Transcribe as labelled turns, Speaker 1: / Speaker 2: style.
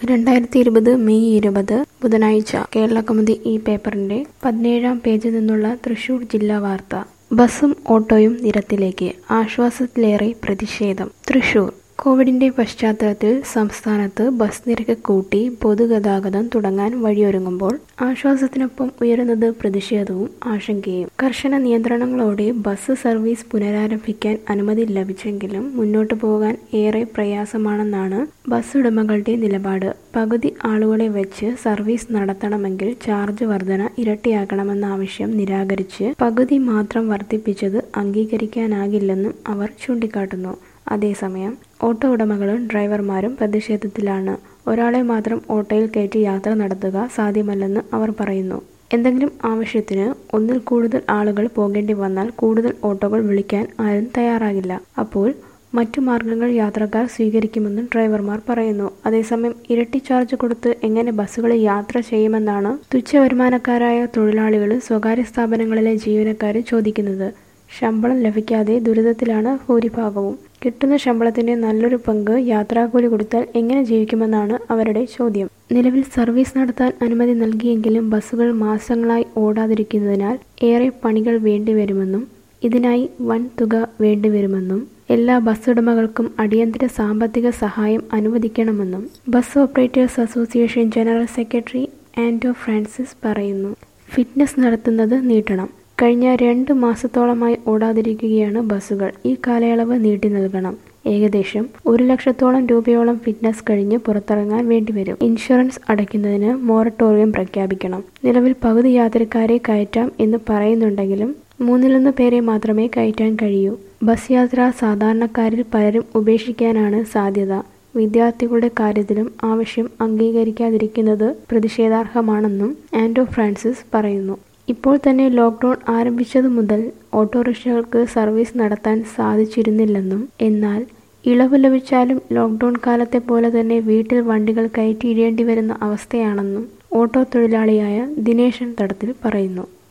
Speaker 1: രണ്ടായിരത്തി ഇരുപത് മെയ് ഇരുപത് ബുധനാഴ്ച കേരള കൗമുദി ഈ പേപ്പറിന്റെ പതിനേഴാം പേജിൽ നിന്നുള്ള തൃശൂർ ജില്ലാ വാർത്ത ബസും ഓട്ടോയും നിരത്തിലേക്ക് ആശ്വാസത്തിലേറെ പ്രതിഷേധം തൃശൂർ കോവിഡിന്റെ പശ്ചാത്തലത്തിൽ സംസ്ഥാനത്ത് ബസ് നിരക്ക് കൂട്ടി പൊതുഗതാഗതം തുടങ്ങാൻ വഴിയൊരുങ്ങുമ്പോൾ ആശ്വാസത്തിനൊപ്പം ഉയരുന്നത് പ്രതിഷേധവും ആശങ്കയും കർശന നിയന്ത്രണങ്ങളോടെ ബസ് സർവീസ് പുനരാരംഭിക്കാൻ അനുമതി ലഭിച്ചെങ്കിലും മുന്നോട്ടു പോകാൻ ഏറെ പ്രയാസമാണെന്നാണ് ബസ് ഉടമകളുടെ നിലപാട് പകുതി ആളുകളെ വെച്ച് സർവീസ് നടത്തണമെങ്കിൽ ചാർജ് വർധന ഇരട്ടിയാക്കണമെന്ന ആവശ്യം നിരാകരിച്ച് പകുതി മാത്രം വർദ്ധിപ്പിച്ചത് അംഗീകരിക്കാനാകില്ലെന്നും അവർ ചൂണ്ടിക്കാട്ടുന്നു അതേസമയം ഓട്ടോ ഉടമകളും ഡ്രൈവർമാരും പ്രതിഷേധത്തിലാണ് ഒരാളെ മാത്രം ഓട്ടോയിൽ കയറ്റി യാത്ര നടത്തുക സാധ്യമല്ലെന്ന് അവർ പറയുന്നു എന്തെങ്കിലും ആവശ്യത്തിന് ഒന്നിൽ കൂടുതൽ ആളുകൾ പോകേണ്ടി വന്നാൽ കൂടുതൽ ഓട്ടോകൾ വിളിക്കാൻ ആരും തയ്യാറാകില്ല അപ്പോൾ മറ്റു മാർഗങ്ങൾ യാത്രക്കാർ സ്വീകരിക്കുമെന്നും ഡ്രൈവർമാർ പറയുന്നു അതേസമയം ഇരട്ടി ചാർജ് കൊടുത്ത് എങ്ങനെ ബസ്സുകളിൽ യാത്ര ചെയ്യുമെന്നാണ് തുച്ഛവരുമാനക്കാരായ തൊഴിലാളികൾ സ്വകാര്യ സ്ഥാപനങ്ങളിലെ ജീവനക്കാർ ചോദിക്കുന്നത് ശമ്പളം ലഭിക്കാതെ ദുരിതത്തിലാണ് ഭൂരിഭാഗവും കിട്ടുന്ന ശമ്പളത്തിന്റെ നല്ലൊരു പങ്ക് യാത്രാക്കൂലി കൊടുത്താൽ എങ്ങനെ ജീവിക്കുമെന്നാണ് അവരുടെ ചോദ്യം നിലവിൽ സർവീസ് നടത്താൻ അനുമതി നൽകിയെങ്കിലും ബസ്സുകൾ മാസങ്ങളായി ഓടാതിരിക്കുന്നതിനാൽ ഏറെ പണികൾ വേണ്ടിവരുമെന്നും ഇതിനായി വൻ തുക വേണ്ടിവരുമെന്നും എല്ലാ ബസ് ഉടമകൾക്കും അടിയന്തര സാമ്പത്തിക സഹായം അനുവദിക്കണമെന്നും bus operators association general secretary Ando Francis പറയുന്നു ഫിറ്റ്നസ് നടത്തുന്നത് നീട്ടണം കഴിഞ്ഞ രണ്ട് മാസത്തോളമായി ഓടാതിരിക്കുകയാണ് ബസ്സുകൾ ഈ കാലയളവ് നീട്ടി നൽകണം ഏകദേശം ഒരു ലക്ഷത്തോളം രൂപയോളം ഫിറ്റ്നസ് കഴിഞ്ഞ് പുറത്തിറങ്ങാൻ വേണ്ടിവരും ഇൻഷുറൻസ് അടയ്ക്കുന്നതിന് മൊറട്ടോറിയം പ്രഖ്യാപിക്കണം നിലവിൽ പകുതി യാത്രക്കാരെ കയറ്റാം എന്ന് പറയുന്നുണ്ടെങ്കിലും മൂന്നിലൊന്ന് പേരെ മാത്രമേ കയറ്റാൻ കഴിയൂ ബസ് യാത്ര സാധാരണക്കാരിൽ പലരും ഉപേക്ഷിക്കാനാണ് സാധ്യത വിദ്യാർത്ഥികളുടെ കാര്യത്തിലും ആവശ്യം അംഗീകരിക്കാതിരിക്കുന്നത് പ്രതിഷേധാർഹമാണെന്നും ആൻഡോ ഫ്രാൻസിസ് പറയുന്നു ഇപ്പോൾ തന്നെ ലോക്ക്ഡൌൺ ആരംഭിച്ചതു മുതൽ ഓട്ടോറിക്ഷകൾക്ക് സർവീസ് നടത്താൻ സാധിച്ചിരുന്നില്ലെന്നും എന്നാൽ ഇളവ് ലഭിച്ചാലും ലോക്ക്ഡൌൺ കാലത്തെ പോലെ തന്നെ വീട്ടിൽ വണ്ടികൾ കയറ്റിയിടേണ്ടി വരുന്ന അവസ്ഥയാണെന്നും ഓട്ടോ തൊഴിലാളിയായ ദിനേശൻ തടത്തിൽ പറയുന്നു